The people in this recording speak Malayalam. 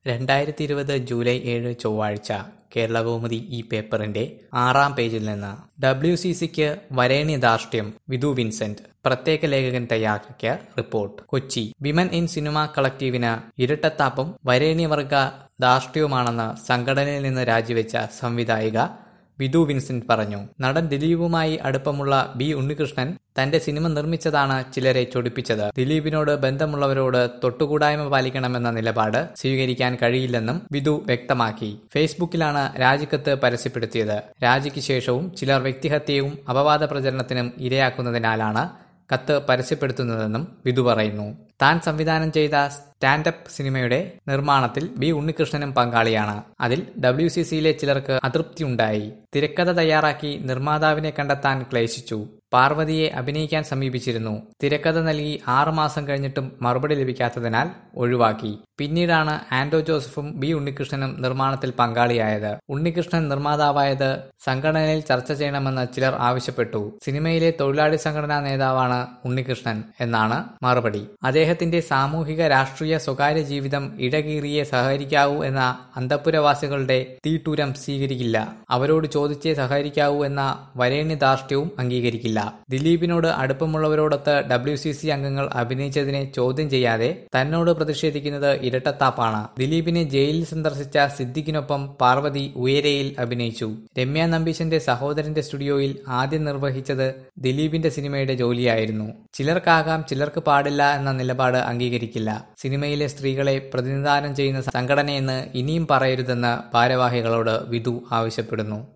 രണ്ടായിരത്തി ഇരുപത് ജൂലൈ ഏഴ് ചൊവ്വാഴ്ച കേരളകൗമുദി ഈ പേപ്പറിന്റെ ആറാം പേജിൽ നിന്ന് ഡബ്ല്യു സി സിക്ക് വരേണ്യധാർഷ്ട്യം വിധു വിൻസെന്റ് പ്രത്യേക ലേഖകൻ തയ്യാറാക്കിയ report Kochi women in cinema കളക്റ്റീവിന് ഇരട്ടത്താപ്പും വരേണ്യവർഗ ധാർഷ്ട്യവുമാണെന്ന് സംഘടനയിൽ നിന്ന് രാജിവെച്ച സംവിധായിക വിധു വിൻസെന്റ് പറഞ്ഞു നടൻ ദിലീപുമായി അടുപ്പമുള്ള ബി ഉണ്ണികൃഷ്ണൻ തന്റെ സിനിമ നിർമ്മിച്ചതാണ് ചിലരെ ചൊടിപ്പിച്ചത് ദിലീപിനോട് ബന്ധമുള്ളവരോട് തൊട്ടുകൂടായ്മ പാലിക്കണമെന്ന നിലപാട് സ്വീകരിക്കാൻ കഴിയില്ലെന്നും വിധു വ്യക്തമാക്കി ഫേസ്ബുക്കിലാണ് രാജിക്കത്ത് പരസ്യപ്പെടുത്തിയത് രാജിക്ക് ശേഷവും ചിലർ വ്യക്തിഹത്യയും അപവാദ പ്രചരണത്തിനും ഇരയാക്കുന്നതിനാലാണ് കത്ത് പരസ്യപ്പെടുത്തുന്നതെന്നും വിധു പറയുന്നു താൻ സംവിധാനം ചെയ്ത സ്റ്റാൻഡപ്പ് സിനിമയുടെ നിർമ്മാണത്തിൽ ബി ഉണ്ണികൃഷ്ണനും പങ്കാളിയാണ് അതിൽ ഡബ്ല്യു സി സിയിലെ ചിലർക്ക് അതൃപ്തിയുണ്ടായി തിരക്കഥ തയ്യാറാക്കി നിർമ്മാതാവിനെ കണ്ടെത്താൻ ക്ലേശിച്ചു പാർവതിയെ അഭിനയിക്കാൻ സമീപിച്ചിരുന്നു തിരക്കഥ നൽകി ആറുമാസം കഴിഞ്ഞിട്ടും മറുപടി ലഭിക്കാത്തതിനാൽ ഒഴിവാക്കി പിന്നീടാണ് ആന്റോ ജോസഫും ബി ഉണ്ണികൃഷ്ണനും നിർമ്മാണത്തിൽ പങ്കാളിയായത് ഉണ്ണികൃഷ്ണൻ നിർമ്മാതാവായത് സംഘടനയിൽ ചർച്ച ചെയ്യണമെന്ന് ചിലർ ആവശ്യപ്പെട്ടു സിനിമയിലെ തൊഴിലാളി സംഘടനാ നേതാവാണ് ഉണ്ണികൃഷ്ണൻ എന്നാണ് മറുപടി അദ്ദേഹത്തിന്റെ സാമൂഹിക രാഷ്ട്രീയ സ്വകാര്യ ജീവിതം ഇടകീറിയെ സഹകരിക്കാവൂ എന്ന അന്തപുരവാസികളുടെ തീട്ടൂരം സ്വീകരിക്കില്ല അവരോട് ചോദിച്ചേ സഹകരിക്കാവൂ എന്ന വരേണ്യധാർഷ്ട്യവും അംഗീകരിക്കില്ല ദിലീപിനോട് അടുപ്പമുള്ളവരോടൊത്ത് ഡബ്ല്യു സി സി അംഗങ്ങൾ അഭിനയിച്ചതിനെ ചോദ്യം ചെയ്യാതെ തന്നോട് പ്രതിഷേധിക്കുന്നത് ഇരട്ടത്താപ്പാണ് ദിലീപിനെ ജയിലിൽ സന്ദർശിച്ച സിദ്ദിഖിനൊപ്പം പാർവതി ഉയരയിൽ അഭിനയിച്ചു രമ്യ നമ്പീശന്റെ സഹോദരന്റെ സ്റ്റുഡിയോയിൽ ആദ്യം നിർവഹിച്ചത് ദിലീപിന്റെ സിനിമയുടെ ജോലിയായിരുന്നു ചിലർക്കാകാം ചിലർക്ക് പാടില്ല എന്ന നിലപാട് അംഗീകരിക്കില്ല സിനിമയിലെ സ്ത്രീകളെ പ്രതിനിധാനം ചെയ്യുന്ന സംഘടനയെന്ന് ഇനിയും പറയരുതെന്ന് ഭാരവാഹികളോട് വിധു ആവശ്യപ്പെടുന്നു